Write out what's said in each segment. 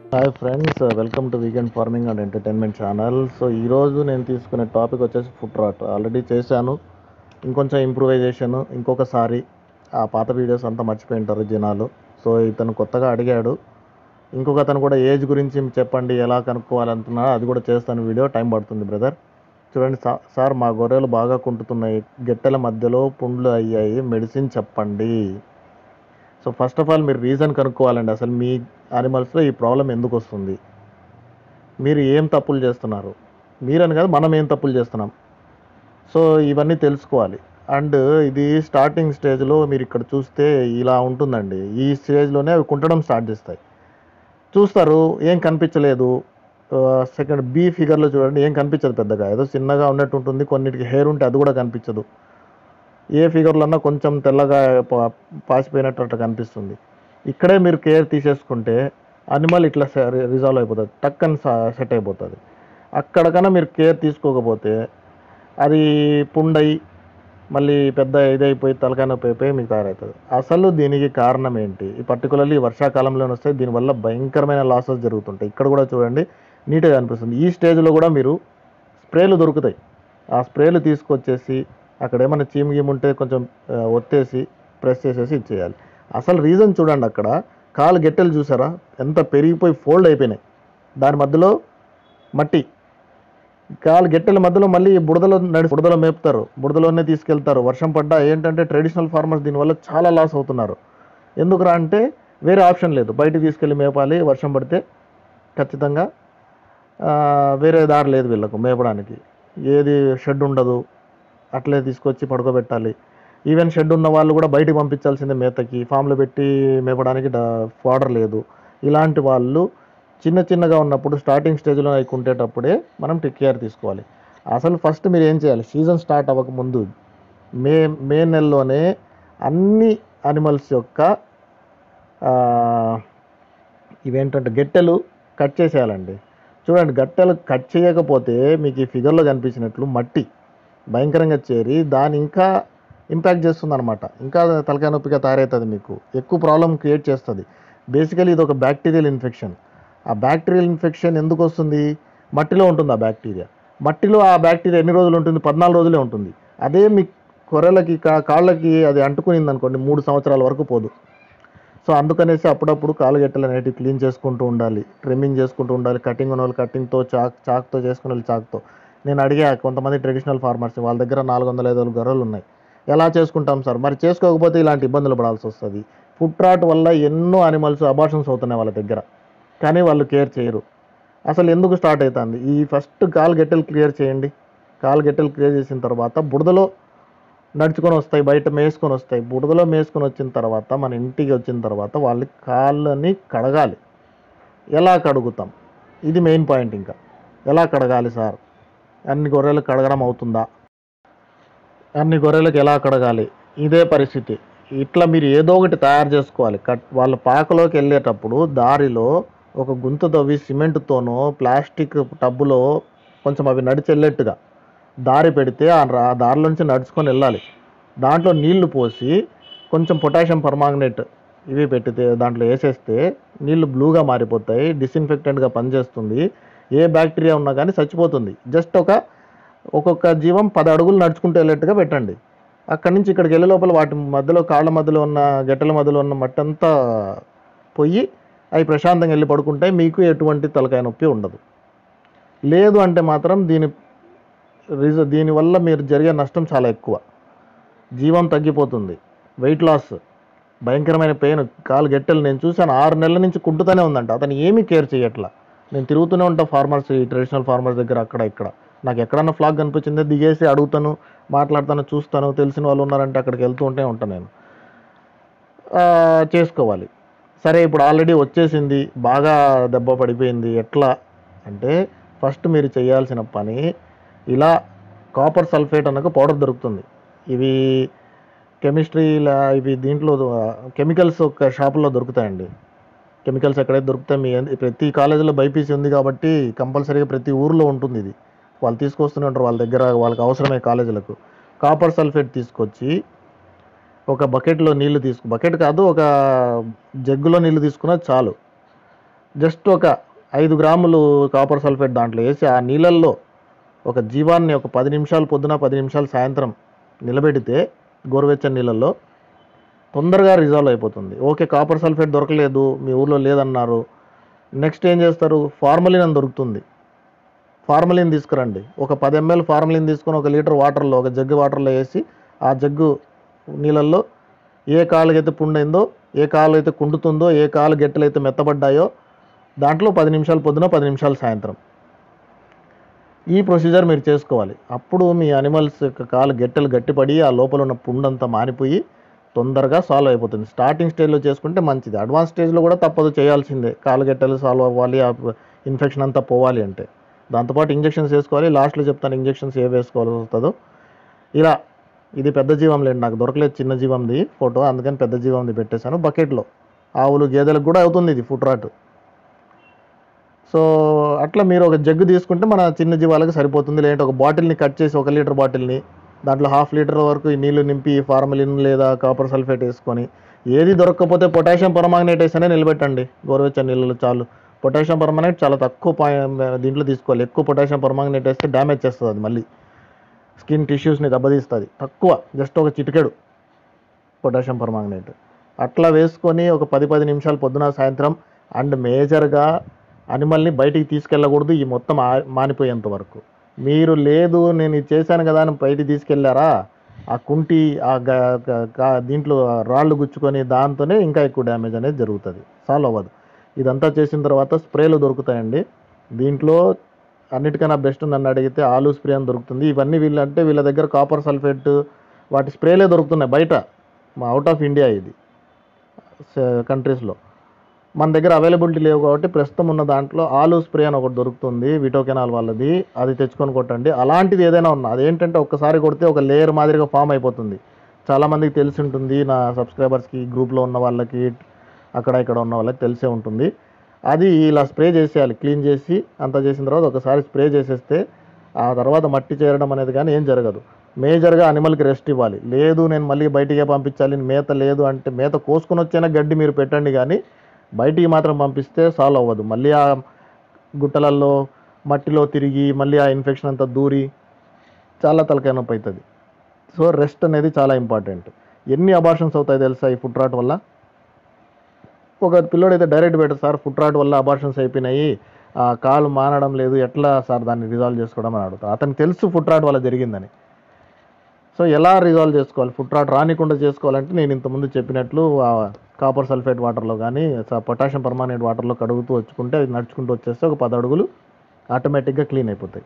hi friends welcome to weekend farming and entertainment channel so ఈరోజు నేను తీసుకునే topic వచ్చేసి ఫుడ్ రాట్ ఆల్రెడీ చేశాను ఇంకొంచెం ఇంప్రూవైజేషన్ ఇంకొకసారి ఆ పాత వీడియోస్ అంతా మర్చిపోయి ఉంటారు జనాలు సో ఇతను కొత్తగా అడిగాడు ఇంకొక అతను కూడా ఏజ్ గురించి చెప్పండి ఎలా కనుక్కోవాలంటున్నాడు అది కూడా చేస్తాను వీడియో టైం పడుతుంది బ్రదర్ చూడండి సా- సార్ మా గొర్రెలు బాగా కుంటుతున్నాయి గెట్టెల మధ్యలో పుండ్లు అయ్యాయి మెడిసిన్ చెప్పండి సో ఫస్ట్ ఆఫ్ ఆల్ మీరు రీజన్ కనుక్కోవాలండి అసలు మీ యానిమల్స్లో ఈ ప్రాబ్లం ఎందుకు వస్తుంది మీరు ఏం తప్పులు చేస్తున్నారు మీరని కాదు మనం ఏం తప్పులు చేస్తున్నాం సో ఇవన్నీ తెలుసుకోవాలి అండ్ ఇది స్టార్టింగ్ స్టేజ్లో మీరు ఇక్కడ చూస్తే ఇలా ఉంటుందండి ఈ స్టేజ్లోనే అవి కుంటడం స్టార్ట్ చేస్తాయి చూస్తారు ఏం కనిపించలేదు సెకండ్ బి ఫిగర్లో చూడండి ఏం కనిపించదు పెద్దగా ఏదో చిన్నగా ఉన్నట్టు ఉంటుంది కొన్నిటికి హెయిర్ ఉంటే అది కూడా కనిపించదు ఏ ఫిగర్లో అన్నా కొంచెం తెల్లగా పా- పాసిపోయినట్టు అట్లా కనిపిస్తుంది ఇక్కడే మీరు కేర్ తీసేసుకుంటే అనిమల్ ఇట్లా రిజాల్వ్ అయిపోతుంది టక్ అని సెట్ అయిపోతుంది అక్కడికన్నా మీరు కేర్ తీసుకోకపోతే అది పుండై మళ్ళీ పెద్ద ఇదైపోయి తలకాయ నొప్పి అయిపోయి మీకు తయారవుతుంది అసలు దీనికి కారణం ఏంటి ఈ పర్టికులర్లీ వర్షాకాలంలో వస్తే దీనివల్ల భయంకరమైన లాసెస్ జరుగుతుంటాయి ఇక్కడ కూడా చూడండి నీట్గా అనిపిస్తుంది ఈ స్టేజ్లో కూడా మీరు స్ప్రేలు దొరుకుతాయి ఆ స్ప్రేలు తీసుకొచ్చేసి అక్కడ ఏమైనా చీము గీము ఉంటే కొంచెం ఆ, ఒత్తేసి ప్రెస్ చేసేసి ఇచ్చేయాలి అసలు రీజన్ చూడండి అక్కడ కాలు గెట్టెలు చూసారా ఎంత పెరిగిపోయి ఫోల్డ్ అయిపోయినాయి దాని మధ్యలో మట్టి కాలు గెట్టెల మధ్యలో మళ్ళీ బుడదలో నడి బుడదలో మేపుతారు బుడదలోనే తీసుకెళ్తారు వర్షం పడ్డా ఏంటంటే ట్రెడిషనల్ ఫార్మర్స్ దీనివల్ల చాలా లాస్ అవుతున్నారు ఎందుకురా అంటే వేరే ఆప్షన్ లేదు బయటికి తీసుకెళ్ళి మేపాలి వర్షం పడితే ఖచ్చితంగా ఆ, వేరే దారి లేదు వీళ్ళకు మేపడానికి ఏది షెడ్ ఉండదు అట్లే తీసుకొచ్చి పడుకోబెట్టాలి ఈవెన్ షెడ్ ఉన్న వాళ్ళు కూడా బయటికి పంపించాల్సిందే మేతకి ఫామ్లో పెట్టి మేపడానికి ఫాడర్ లేదు ఇలాంటి వాళ్ళు చిన్న చిన్నగా ఉన్నప్పుడు స్టార్టింగ్ స్టేజ్లో అవి కుంటేటప్పుడే మనం టేక్ కేర్ తీసుకోవాలి అసలు ఫస్ట్ మీరు ఏం చేయాలి సీజన్ స్టార్ట్ అవ్వక ముందు మే మే నెలలోనే అన్ని అనిమల్స్ యొక్క ఆ, ఇవేంటంటే గెట్టెలు కట్ చేసేయాలండి చూడండి గట్టెలు కట్ చేయకపోతే మీకు ఈ ఫిగర్లో కనిపించినట్లు మట్టి భయంకరంగా చేరి దాని ఇంకా ఇంపాక్ట్ చేస్తుంది అనమాట ఇంకా తలకాయ నొప్పిగా తయారవుతుంది మీకు ఎక్కువ ప్రాబ్లం క్రియేట్ చేస్తుంది బేసికలీ ఇది ఒక బ్యాక్టీరియల్ ఇన్ఫెక్షన్ ఆ బ్యాక్టీరియల్ ఇన్ఫెక్షన్ ఎందుకు వస్తుంది మట్టిలో ఉంటుంది ఆ బ్యాక్టీరియా మట్టిలో ఆ బ్యాక్టీరియా ఎన్ని రోజులు ఉంటుంది పద్నాలుగు రోజులే ఉంటుంది అదే మీ కొర్రెలకి కా- కాళ్ళకి అది అంటుకునింది అనుకోండి మూడు సంవత్సరాల వరకు పోదు సో అందుకనేసి అప్పుడప్పుడు కాలు గట్టలు అనేటివి క్లీన్ చేసుకుంటూ ఉండాలి ట్రిమ్మింగ్ చేసుకుంటూ ఉండాలి కటింగ్ ఉన్న వాళ్ళు కటింగ్తో చాక్ చాక్తో చేసుకునే వాళ్ళు చాక్తో నేను అడిగా కొంతమంది ట్రెడిషనల్ ఫార్మర్స్ వాళ్ళ దగ్గర నాలుగు వందల ఐదు వందల గొర్రెలు ఉన్నాయి ఎలా చేసుకుంటాం సార్ మరి చేసుకోకపోతే ఇలాంటి ఇబ్బందులు పడాల్సి వస్తుంది ఫుడ్ రాట్ వల్ల ఎన్నో అనిమల్స్ అబార్షన్స్ అవుతున్నాయి వాళ్ళ దగ్గర కానీ వాళ్ళు కేర్ చేయరు అసలు ఎందుకు స్టార్ట్ అవుతుంది ఈ ఫస్ట్ కాలు గట్టెలు క్లియర్ చేయండి కాలు గట్టెలు క్లియర్ చేసిన తర్వాత బుడదలో నడుచుకొని వస్తాయి బయట మేసుకొని వస్తాయి బుడదలో మేసుకొని వచ్చిన తర్వాత మన ఇంటికి వచ్చిన తర్వాత వాళ్ళ కాళ్ళని కడగాలి ఎలా కడుగుతాం ఇది మెయిన్ పాయింట్ ఇంకా ఎలా కడగాలి సార్ అన్ని గొర్రెలు కడగడం అవుతుందా అన్ని గొర్రెలకు ఎలా కడగాలి ఇదే పరిస్థితి ఇట్లా మీరు ఏదో ఒకటి తయారు చేసుకోవాలి కట్ వాళ్ళ పాకలోకి వెళ్ళేటప్పుడు దారిలో ఒక గుంత తవ్వి సిమెంట్తోనో ప్లాస్టిక్ టబ్బులో కొంచెం అవి నడిచి వెళ్ళేట్టుగా దారి పెడితే ఆ రా- ఆ దారిలోంచి నడుచుకొని వెళ్ళాలి దాంట్లో నీళ్లు పోసి కొంచెం పొటాషియం పర్మాంగనేట్ ఇవి పెట్టితే దాంట్లో వేసేస్తే నీళ్లు బ్లూగా మారిపోతాయి డిస్ఇన్ఫెక్టెంట్గా పనిచేస్తుంది ఏ బ్యాక్టీరియా ఉన్నా కానీ చచ్చిపోతుంది జస్ట్ ఒక ఒక్కొక్క జీవం పది అడుగులు నడుచుకుంటూ వెళ్ళేట్టుగా పెట్టండి అక్కడి నుంచి ఇక్కడికి వెళ్ళే లోపల వాటి మధ్యలో కాళ్ళ మధ్యలో ఉన్న గెట్టల మధ్యలో ఉన్న మట్టి అంతా పోయి అవి ప్రశాంతంగా వెళ్ళి పడుకుంటాయి మీకు ఎటువంటి తలకాయ నొప్పి ఉండదు లేదు అంటే మాత్రం దీని రీజ దీనివల్ల మీరు జరిగే నష్టం చాలా ఎక్కువ జీవం తగ్గిపోతుంది వెయిట్ లాస్ భయంకరమైన పెయిన్ కాలు గెట్టెలు నేను చూశాను ఆరు నెలల నుంచి కుంటుతూనే ఉందంట అతను ఏమీ కేర్ చేయట్లా నేను తిరుగుతూనే ఉంటా ఫార్మర్స్ ఈ ట్రెడిషనల్ ఫార్మర్స్ దగ్గర అక్కడ ఇక్కడ నాకు ఎక్కడన్నా ఫ్లాగ్ కనిపించిందో దిగేసి అడుగుతాను మాట్లాడతాను చూస్తాను తెలిసిన వాళ్ళు ఉన్నారంటే అక్కడికి వెళ్తూ ఉంటే ఉంటాను నేను ఆ, చేసుకోవాలి సరే ఇప్పుడు ఆల్రెడీ వచ్చేసింది బాగా దెబ్బ పడిపోయింది ఎట్లా అంటే ఫస్ట్ మీరు చేయాల్సిన పని ఇలా కాపర్ సల్ఫేట్ అన్నక పౌడర్ దొరుకుతుంది ఇవి కెమిస్ట్రీ ఇవి దీంట్లో కెమికల్స్ ఒక షాపులో దొరుకుతాయండి కెమికల్స్ ఎక్కడైతే దొరుకుతాయి మీ అంద- ప్రతి కాలేజీలో బైపీసీ ఉంది కాబట్టి కంపల్సరీగా ప్రతి ఊర్లో ఉంటుంది ఇది వాళ్ళు తీసుకొస్తూనే ఉంటారు వాళ్ళ దగ్గర వాళ్ళకి అవసరమే కాలేజీలకు కాపర్ సల్ఫేట్ తీసుకొచ్చి ఒక బకెట్లో నీళ్లు తీసుకు బకెట్ కాదు ఒక జగ్గులో నీళ్లు తీసుకున్నా చాలు జస్ట్ ఒక ఐదు గ్రాములు కాపర్ సల్ఫేట్ దాంట్లో వేసి ఆ నీళ్ళల్లో ఒక జీవాన్ని ఒక పది నిమిషాలు పొద్దున పది నిమిషాలు సాయంత్రం నిలబెడితే గోరువెచ్చని నీళ్ళల్లో తొందరగా రిజాల్వ్ అయిపోతుంది ఓకే కాపర్ సల్ఫేట్ దొరకలేదు మీ ఊర్లో లేదన్నారు నెక్స్ట్ ఏం చేస్తారు ఫార్మలిన్ అని దొరుకుతుంది ఫార్మలిన్ తీసుకురండి ఒక పది ఎంఎల్ ఫార్మలిన్ తీసుకొని ఒక లీటర్ వాటర్లో ఒక జగ్గు వాటర్లో వేసి ఆ జగ్గు నీళ్ళల్లో ఏ కాలుకైతే పుండైందో ఏ కాలు అయితే కుండుతుందో ఏ కాలు గెట్టెలు అయితే మెత్తబడ్డాయో దాంట్లో పది నిమిషాలు పొద్దున పది నిమిషాలు సాయంత్రం ఈ ప్రొసీజర్ మీరు చేసుకోవాలి అప్పుడు మీ అనిమల్స్ యొక్క కాలు గెట్టెలు గట్టిపడి ఆ లోపల ఉన్న పుండంతా మానిపోయి తొందరగా సాల్వ్ అయిపోతుంది స్టార్టింగ్ స్టేజ్లో చేసుకుంటే మంచిది అడ్వాన్స్ స్టేజ్లో కూడా తప్పదు చేయాల్సిందే కాలు గెట్టెలు సాల్వ్ అవ్వాలి ఆ ఇన్ఫెక్షన్ అంతా పోవాలి అంటే దాంతోపాటు ఇంజెక్షన్స్ వేసుకోవాలి లాస్ట్లో చెప్తాను ఇంజెక్షన్స్ ఏ వేసుకోవాల్సి వస్తుందో ఇలా ఇది పెద్ద జీవం లేండి నాకు దొరకలేదు చిన్న జీవంది ఫోటో అందుకని పెద్ద జీవంది పెట్టేశాను బకెట్లో ఆవులు గేదెలకు కూడా అవుతుంది ఇది ఫుడ్ రాట్ సో అట్లా మీరు ఒక జగ్గు తీసుకుంటే మన చిన్న జీవాలకు సరిపోతుంది లేదంటే ఒక బాటిల్ని కట్ చేసి ఒక లీటర్ బాటిల్ని దాంట్లో హాఫ్ లీటర్ వరకు ఈ నీళ్లు నింపి ఫార్మలిన్ లేదా కాపర్ సల్ఫేట్ వేసుకొని ఏది దొరకకపోతే పొటాషియం పరమాగ్నేట్ వేస్తేనే నిలబెట్టండి గోరువెచ్చని నీళ్ళలో చాలు పొటాషియం పరమాగ్నేట్ చాలా తక్కువ పాయి- దీంట్లో తీసుకోవాలి ఎక్కువ పొటాషియం పరమాగ్నేట్ వేస్తే డ్యామేజ్ చేస్తుంది అది మళ్ళీ స్కిన్ టిష్యూస్ని దెబ్బతీస్తుంది తక్కువ జస్ట్ ఒక చిటికెడు పొటాషియం పర్మాంగనేట్ అట్లా వేసుకొని ఒక పది పది నిమిషాలు పొద్దున సాయంత్రం అండ్ మేజర్గా అనిమల్ని బయటికి తీసుకెళ్ళకూడదు ఈ మొత్తం ఆ- మానిపోయేంత వరకు మీరు లేదు నేను ఇది చేశాను కదా అని బయటికి తీసుకెళ్ళారా ఆ కుంటి ఆ గ- గ- గా- దీంట్లో రాళ్ళు గుచ్చుకొని దాంతోనే ఇంకా ఎక్కువ డ్యామేజ్ అనేది జరుగుతుంది సాల్వ్ అవ్వదు ఇదంతా చేసిన తర్వాత స్ప్రేలు దొరుకుతాయండి దీంట్లో అన్నిటికన్నా బెస్ట్ నన్ను అడిగితే ఆలు స్ప్రే అని దొరుకుతుంది ఇవన్నీ వీళ్ళు అంటే వీళ్ళ దగ్గర కాపర్ సల్ఫేట్ వాటి స్ప్రేలే దొరుకుతున్నాయి బయట మా అవుట్ ఆఫ్ ఇండియా ఇది కంట్రీస్లో మన దగ్గర అవైలబిలిటీ లేవు కాబట్టి ప్రస్తుతం ఉన్న దాంట్లో ఆలు స్ప్రే అని ఒకటి దొరుకుతుంది విటోకెనాల్ వాళ్ళది అది తెచ్చుకొని కొట్టండి అలాంటిది ఏదైనా ఉన్నా అదేంటంటే ఒక్కసారి కొడితే ఒక లేయర్ మాదిరిగా ఫామ్ అయిపోతుంది చాలామందికి తెలిసి ఉంటుంది నా సబ్స్క్రైబర్స్కి గ్రూప్లో ఉన్న వాళ్ళకి అక్కడ ఇక్కడ ఉన్న వాళ్ళకి తెలిసే ఉంటుంది అది ఇలా స్ప్రే చేసేయాలి క్లీన్ చేసి అంతా చేసిన తర్వాత ఒకసారి స్ప్రే చేసేస్తే ఆ తర్వాత మట్టి చేరడం అనేది కానీ ఏం జరగదు మేజర్గా అనిమల్కి రెస్ట్ ఇవ్వాలి లేదు నేను మళ్ళీ బయటికే పంపించాలి మేత లేదు అంటే మేత కోసుకొని వచ్చైనా గడ్డి మీరు పెట్టండి కానీ బయటికి మాత్రం పంపిస్తే సాల్వ్ అవ్వదు మళ్ళీ ఆ గుట్టలల్లో మట్టిలో తిరిగి మళ్ళీ ఆ ఇన్ఫెక్షన్ అంతా దూరి చాలా తలకాయ నొప్పి అవుతుంది సో రెస్ట్ అనేది చాలా ఇంపార్టెంట్ ఎన్ని అబార్షన్స్ అవుతాయి తెలుసా ఈ ఫుడ్ రాట్ వల్ల ఒక పిల్లోడు అయితే డైరెక్ట్ పెట్టారు సార్ ఫుడ్ రాట్ వల్ల అబార్షన్స్ అయిపోయినాయి ఆ కాలు మానడం లేదు ఎట్లా సార్ దాన్ని రిజాల్వ్ చేసుకోవడం అని అడుగుతా అతనికి తెలుసు ఫుడ్ రాట్ వల్ల జరిగిందని సో ఎలా రిజాల్వ్ చేసుకోవాలి ఫుడ్ రాట్ రానికుండా చేసుకోవాలంటే నేను ఇంతకుముందు చెప్పినట్లు కాపర్ సల్ఫేట్ వాటర్లో కానీ పొటాషియం పర్మానెంట్ వాటర్లో కడుగుతూ వచ్చుకుంటే అది నడుచుకుంటూ వచ్చేస్తే ఒక పది అడుగులు ఆటోమేటిక్గా క్లీన్ అయిపోతాయి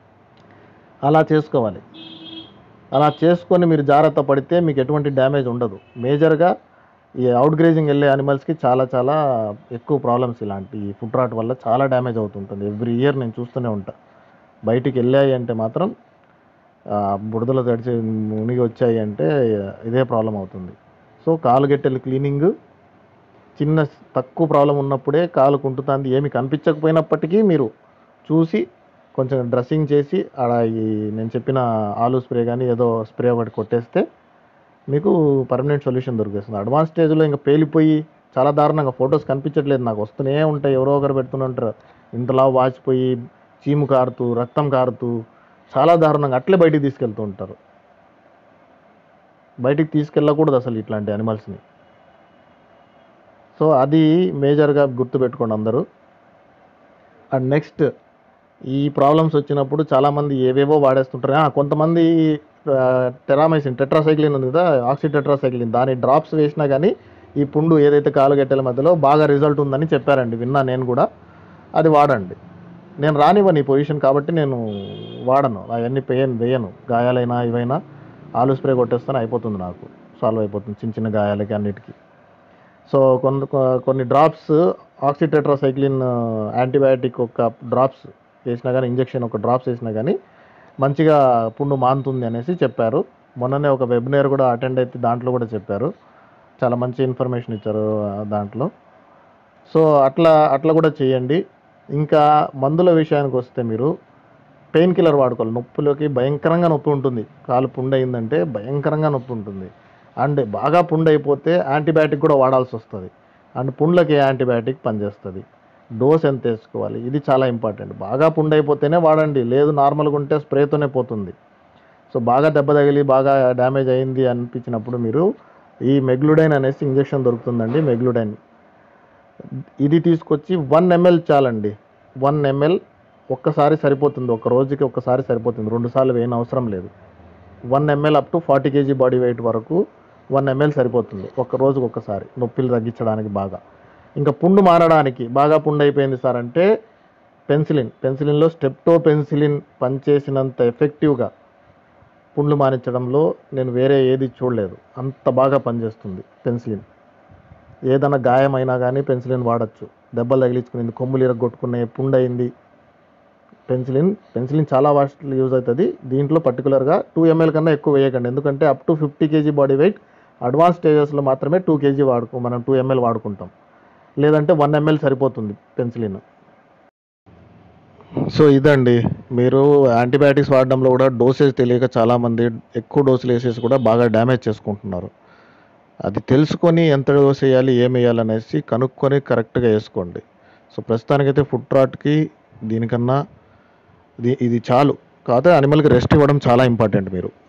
అలా చేసుకోవాలి అలా చేసుకొని మీరు జాగ్రత్త పడితే మీకు ఎటువంటి డ్యామేజ్ ఉండదు మేజర్గా ఈ అవుట్ గ్రేజింగ్ వెళ్ళే అనిమల్స్కి చాలా చాలా ఎక్కువ ప్రాబ్లమ్స్ ఇలాంటి ఈ ఫుడ్ రాట్ వల్ల చాలా డ్యామేజ్ అవుతుంటుంది ఎవ్రీ ఇయర్ నేను చూస్తూనే ఉంటా బయటికి వెళ్ళాయి అంటే మాత్రం ఆ, బురదలో తడిచి మునిగి వచ్చాయి అంటే ఇదే ప్రాబ్లం అవుతుంది సో కాలు గెట్టెలు క్లీనింగ్ చిన్న తక్కువ ప్రాబ్లం ఉన్నప్పుడే కాలు కుంటుతుంది ఏమి కనిపించకపోయినప్పటికీ మీరు చూసి కొంచెం డ్రెస్సింగ్ చేసి ఆడ ఈ నేను చెప్పిన ఆలు స్ప్రే కానీ ఏదో స్ప్రే ఒకటి కొట్టేస్తే మీకు పర్మనెంట్ సొల్యూషన్ దొరికేస్తుంది అడ్వాన్స్ స్టేజ్లో ఇంకా పేలిపోయి చాలా దారుణంగా ఫొటోస్ కనిపించట్లేదు నాకు వస్తూనే ఉంటాయి ఎవరో ఒకరు పెడుతూనే ఉంటారు ఇంతలా వాచిపోయి చీము కారుతూ రక్తం కారుతూ చాలా దారుణంగా అట్లే బయటికి తీసుకెళ్తూ ఉంటారు బయటికి తీసుకెళ్ళకూడదు అసలు ఇట్లాంటి అనిమల్స్ని సో అది మేజర్గా గుర్తుపెట్టుకోండి అందరూ అండ్ నెక్స్ట్ ఈ ప్రాబ్లమ్స్ వచ్చినప్పుడు చాలామంది ఏవేవో వాడేస్తుంటారు ఆ, కొంతమంది టెరామైసిన్ టెట్రాసైక్లిన్ ఉంది కదా ఆక్సి టెట్రాసైక్లిన్ దాని డ్రాప్స్ వేసినా కానీ ఈ పుండు ఏదైతే కాలు గట్టెల మధ్యలో బాగా రిజల్ట్ ఉందని చెప్పారండి విన్నా నేను కూడా అది వాడండి నేను రానివ్వను ఈ పొజిషన్ కాబట్టి నేను వాడను అవన్నీ పేయను వేయను గాయాలైనా ఇవైనా ఆలు స్ప్రే కొట్టేస్తాను అయిపోతుంది నాకు సాల్వ్ అయిపోతుంది చిన్న చిన్న గాయాలకి అన్నిటికీ సో కొన్ని కొన్ని డ్రాప్స్ ఆక్సిటెట్రాసైక్లిన్ యాంటీబయాటిక్ ఒక డ్రాప్స్ వేసినా కానీ ఇంజెక్షన్ ఒక డ్రాప్స్ వేసినా కానీ మంచిగా పుండు మానుతుంది అనేసి చెప్పారు మొన్ననే ఒక వెబినార్ కూడా అటెండ్ అయితే దాంట్లో కూడా చెప్పారు చాలా మంచి ఇన్ఫర్మేషన్ ఇచ్చారు ఆ దాంట్లో సో అట్లా అట్లా కూడా చేయండి ఇంకా మందుల విషయానికి వస్తే మీరు పెయిన్ కిల్లర్ వాడుకోవాలి నొప్పులోకి భయంకరంగా నొప్పి ఉంటుంది కాలు పుండు అయిందంటే భయంకరంగా నొప్పి ఉంటుంది అండ్ బాగా పుండు అయిపోతే యాంటీబయాటిక్ కూడా వాడాల్సి వస్తుంది అండ్ పుండ్లకి యాంటీబయాటిక్ పనిచేస్తుంది డోస్ ఎంత వేసుకోవాలి ఇది చాలా ఇంపార్టెంట్ బాగా పుండు అయిపోతేనే వాడండి లేదు నార్మల్గా ఉంటే స్ప్రేతోనే పోతుంది సో బాగా దెబ్బ తగిలి బాగా డ్యామేజ్ అయింది అనిపించినప్పుడు మీరు ఈ మెగ్లుడైన్ అనేసి ఇంజెక్షన్ దొరుకుతుందండి మెగ్లుడైన్ ఇది తీసుకొచ్చి వన్ ఎంఎల్ చాలండి వన్ ఎంఎల్ ఒక్కసారి సరిపోతుంది ఒక రోజుకి ఒక్కసారి సరిపోతుంది రెండు సార్లు వేయని అవసరం లేదు one ml up to forty kg body weight వరకు వన్ ఎంఎల్ సరిపోతుంది ఒక రోజుకి ఒక్కసారి నొప్పిలు తగ్గించడానికి బాగా ఇంకా పుండు మారడానికి బాగా పుండు అయిపోయింది సార్ అంటే పెన్సిలిన్ పెన్సిలిన్లో స్టెప్టో పెన్సిలిన్ పనిచేసినంత ఎఫెక్టివ్గా పుండ్లు మానించడంలో నేను వేరే ఏది చూడలేదు అంత బాగా పనిచేస్తుంది పెన్సిలిన్ ఏదైనా గాయమైనా కానీ పెన్సిలిన్ వాడచ్చు దెబ్బలు తగిలించుకునింది కొమ్ములు ఇరగొట్టుకునే పుండు అయింది పెన్సిలిన్ పెన్సిలిన్ చాలా వాస్ట్లీ యూజ్ అవుతుంది దీంట్లో పర్టికులర్గా టూ ఎంఎల్ కన్నా ఎక్కువ వేయకండి ఎందుకంటే up to fifty kg body weight advance స్టేజెస్లో మాత్రమే టూ కేజీ వాడుకో మనం టూ ఎంఎల్ వాడుకుంటాం లేదంటే వన్ ఎంఎల్ సరిపోతుంది పెన్సిలిన్ సో ఇదండి మీరు యాంటీబయాటిక్స్ వాడడంలో కూడా డోసేజ్ తెలియక చాలామంది ఎక్కువ డోసులు వేసేసి కూడా బాగా డ్యామేజ్ చేసుకుంటున్నారు అది తెలుసుకొని ఎంత డోస్ వేయాలి ఏం వేయాలి అనేసి కనుక్కొని కరెక్ట్గా వేసుకోండి సో ప్రస్తుతానికైతే ఫుడ్ ట్రాట్కి దీనికన్నా ఇది ఇది చాలు కాకపోతే అనిమల్కి రెస్ట్ ఇవ్వడం చాలా ఇంపార్టెంట్ మీరు